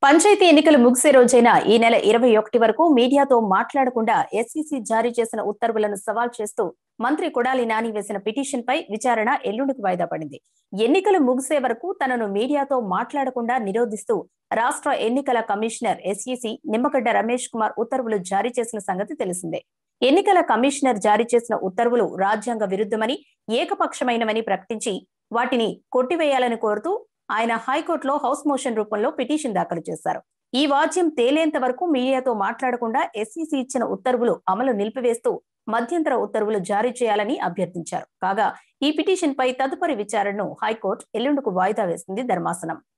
పంచాయతీ ఎన్నికలు ముగిసే రోజైన ఈ నెల ఇరవై ఒకటి వరకు మీడియాతో మాట్లాడకుండా ఎస్ఈసీ జారీ చేసిన ఉత్తర్వులను సవాల్ చేస్తూ మంత్రి కొడాలి నాని వేసిన పిటిషన్ పై విచారణ ఎల్లుండికి వాయిదా పడింది ఎన్నికలు ముగిసే వరకు తనను మీడియాతో మాట్లాడకుండా నిరోధిస్తూ రాష్ట్ర ఎన్నికల కమిషనర్ ఎస్ఈసీ నిమ్మగడ్డ రమేష్ కుమార్ ఉత్తర్వులు జారీ చేసిన సంగతి తెలిసిందే ఎన్నికల కమిషనర్ జారీ చేసిన ఉత్తర్వులు రాజ్యాంగ విరుద్ధమని ఏకపక్షమైనవని ప్రకటించి వాటిని కొట్టివేయాలని కోరుతూ ఆయన హైకోర్టులో హౌస్ మోషన్ రూపంలో పిటిషన్ దాఖలు చేశారు ఈ వాద్యం తేలేంత వరకు మీడియాతో మాట్లాడకుండా ఎస్ఈసీ ఇచ్చిన ఉత్తర్వులు అమలు నిలిపివేస్తూ మధ్యంతర ఉత్తర్వులు జారీ చేయాలని అభ్యర్థించారు కాగా ఈ పిటిషన్ పై తదుపరి విచారణను హైకోర్టు ఎల్లుండుకు వాయిదా వేసింది ధర్మాసనం